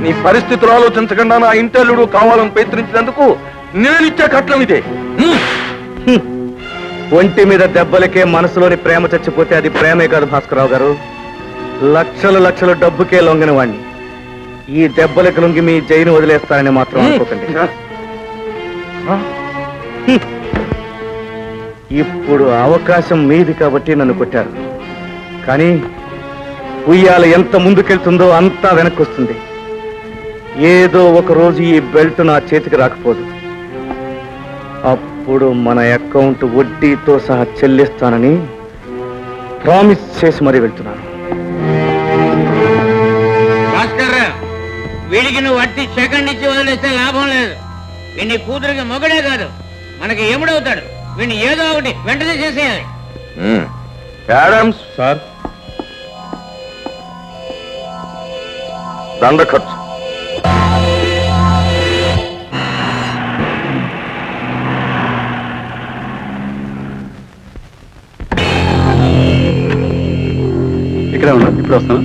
నీ పరిస్థితులు ఆలోచించకుండా నా ఇంటల్లుడు కావాలని ప్రయత్నించినందుకు నేనిచ్చే కట్నం ఇదే హ్మ్. ఒంటి మీద దెబ్బలకే మనసులోని ప్రేమ చచ్చిపోతే అది ప్రేమే కాదు భాస్కరరావు గారు లక్షలు లక్షలు డబ్బుకే లొంగిన వాణ్ణి ఈ దెబ్బలకు లొంగి మీ జైలు వదిలేస్తారని మాత్రం అనుకోకండి హ్మ్. ఇప్పుడు అవకాశం మీది కాబట్టి నన్ను కొట్టారు కానీ ఉయ్యాల ఎంత ముందుకెళ్తుందో అంతా వెనక్కి వస్తుంది ఏదో ఒక రోజు ఈ బెల్ట్ నా చేతికి రాకపోదు అప్పుడు మన అకౌంట్ వడ్డీతో సహా చెల్లిస్తానని ప్రామిస్ చేసి మరీ వెళ్తున్నాను భాస్కర్ వీడికి నువ్వు అట్టి సెకండ్ ఇచ్చి వదిలేస్తే లాభం లేదు వీడిని కూతురికి మొగడే కాదు మనకి ఎముడవుతాడు వీడిని ఏదో ఒకటి వెంటనే చేసేయాలి హ్మ్. యాడమ్స్ సార్ దండ ఖర్చు ఇక్కడే ఉన్నాను ఇప్పుడు వస్తాను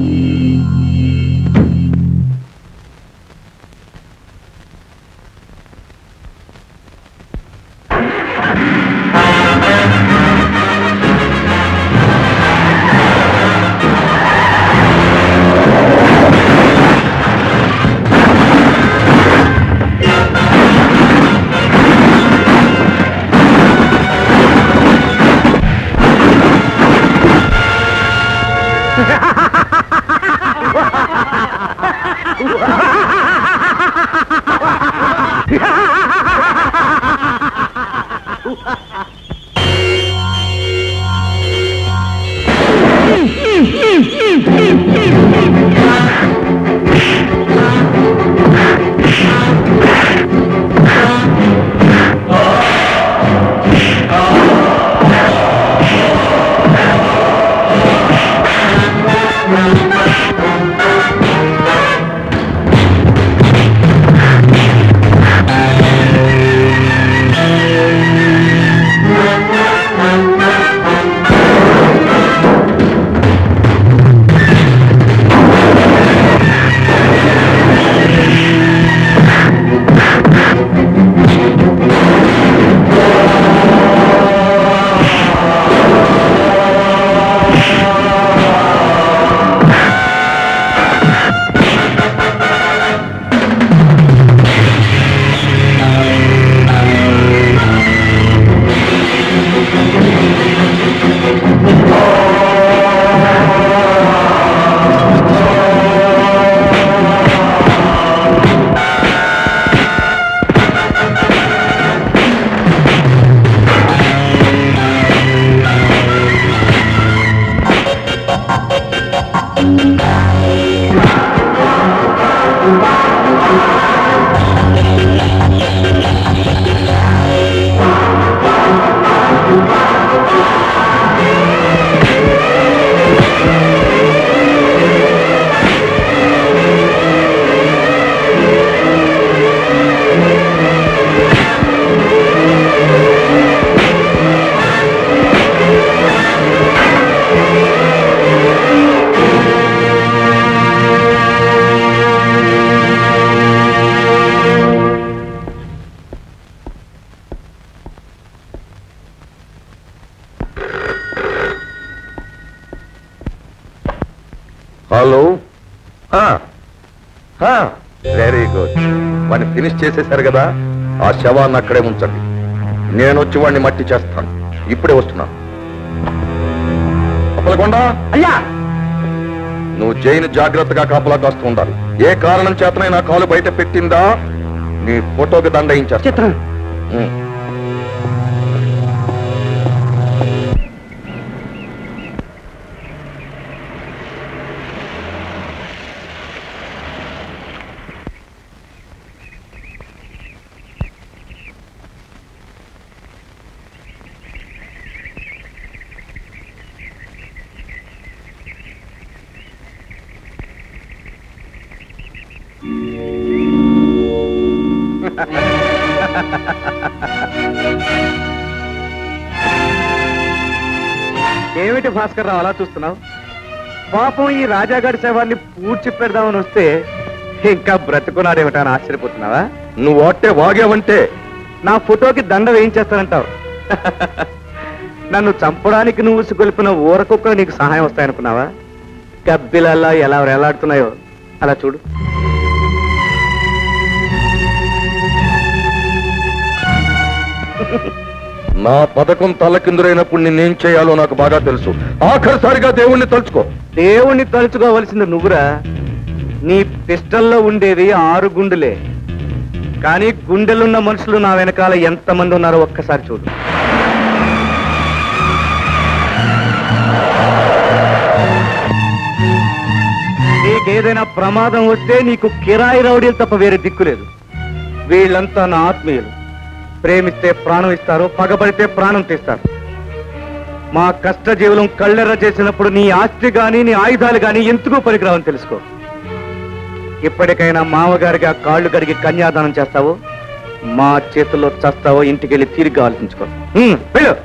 హలో వెరీ గుడ్ వాడిని ఫినిష్ చేసేశారు కదా ఆ శవాన్ని అక్కడే ఉంచండి నేను వచ్చి వాడిని మట్టి చేస్తాను ఇప్పుడే వస్తున్నాను అప్పలకొండ అయ్యా నువ్వు జైలు జాగ్రత్తగా కాపలా కాస్తూ ఉండాలి ఏ కారణం చేతనైనా కాలు బయట పెట్టిందా నీ ఫోటోకి దండయించారు చిత్రం ఏమిటి భాస్కర్ రావు అలా చూస్తున్నావు పాపం ఈ రాజాగారి శవాన్ని పూడ్చి పెడదామని వస్తే ఇంకా బ్రతుకున్నాడేమిటా అని ఆశ్చర్యపోతున్నావా నువ్వు అట్టే వాగావంటే నా ఫోటోకి దండ వేయించేస్తానంటావు నన్ను చంపడానికి నువ్వు ఉసుకొల్పిన ఊరకుక్కలు నీకు సహాయం వస్తాయనుకున్నావా గబ్బిలల్లా ఎలా వేలాడుతున్నాయో అలా చూడు నా పథకం తలకిందులైనప్పుడు నిన్నేం చేయాలో నాకు బాగా తెలుసు ఆఖరిసారిగా దేవుణ్ణి తలుచుకో దేవుణ్ణి తలుచుకోవలసింది నువ్వురా నీ పిస్టల్లో ఉండేది ఆరు గుండెలే కానీ గుండెలున్న మనుషులు నా వెనకాల ఎంతమంది ఉన్నారో ఒక్కసారి చూడు నీకేదైనా ప్రమాదం వస్తే నీకు కిరాయి రౌడీలు తప్ప వేరే దిక్కు లేదు వీళ్ళంతా నా ఆత్మీయులు ప్రేమిస్తే ప్రాణం ఇస్తారు పగబడితే ప్రాణం తీస్తారు మా కష్టజీవులం కళ్ళెర్ర చేసినప్పుడు నీ ఆస్తి గాని నీ ఆయుధాలు గాని ఎందుకు పనికిరావని తెలుసుకో ఇప్పటికైనా మామగారికి ఆ కాళ్ళు కడిగి కన్యాదానం చేస్తావో మా చేతుల్లో చస్తావో ఇంటికి వెళ్ళి తీరిగ్గా ఆలోచించుకో హ్మ్, వెళ్ళు